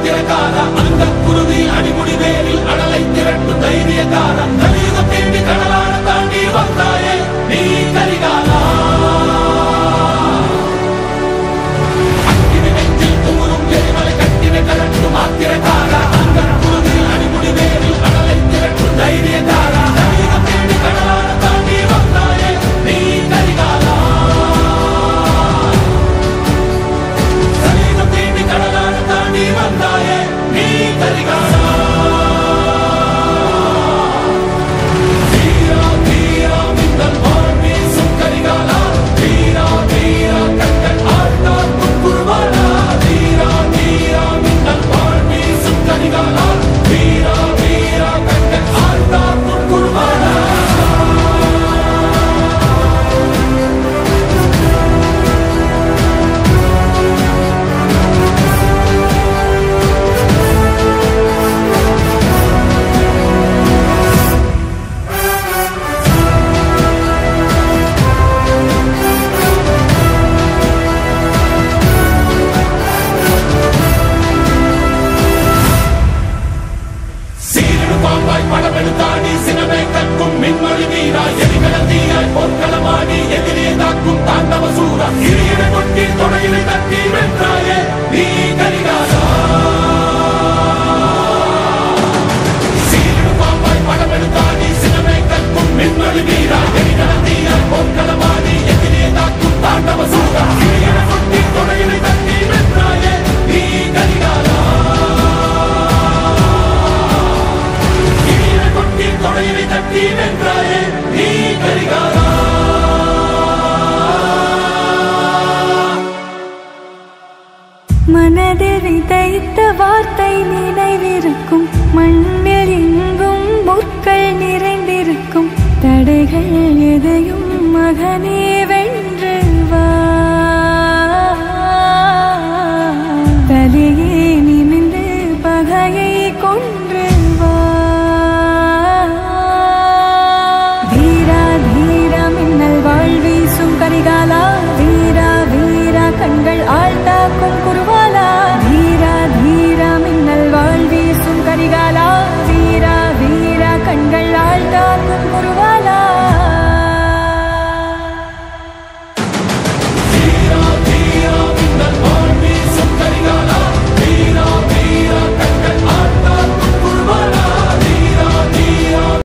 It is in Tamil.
ஆத்திரக்கார அந்த குருதி அடிமுடி வேரில் அடலை திரட்டும் தைரியக்கார கலியுகம் தேடி கடலான தாண்டி வந்தாயே நீ கரிகாலா அக்கினி நெஞ்சில் குமுறும் எரிமலை கட்டின கலட்டும் ஆத்திரக்கார அந்த குருதி அடிமுடி வேரில் அடலை திரட்டும் தைரியக்கார கலியுகம் தேடி கடலான தாண்டி வந்தாயே நீ கரிகாலா கலியுகம் தேடி கடலான தாண்டி வந்தாயே நீ கரிகாலா தீரா தீரா மின்னல் வான் வீசும் கரிகாலா தீரா தீரா கண்கள் ஆழ்ந்தார் முன்குருவாளா தீரா தீரா மின்னல் வான் வீசும் கரிகாலா தீரா தீரா கண்கள் ஆழ்ந்தார் முன்குருவாளா சீரடு பாம்பாய் படமெடுத்தாடி சினமே கற்கும் மின்மொழி வீரா எரிகல தீயாய் பொற்களமாடி எதிரே தாக்கும் தாண்டவ சூரா இறையிட கொட்டி தொடையினை தட்டி வென்றாயே நீ கரிகாலா சீரடு பாம்பாய் படமெடுத்தாடி சினமே கற்கும் மின்மொழி வீரா எரிகல தீயாய் பொற்களமாடி எதிரே தாக்கும் தாண்டவ சூரா இறையிட கொட்டி தொடையினை தட்டி வென்றாயே நீ கரிகாலா கீழே கொட்டி தொடையினை தட்டி வென்றாயே நீ கரிகாலா மனதில் விதைத்த வார்த்தை நினைவிருக்கும் மண்ணில் எங்கும் முற்கள் நிறைந்திருக்கும் தடைகள் எதையும் மகனே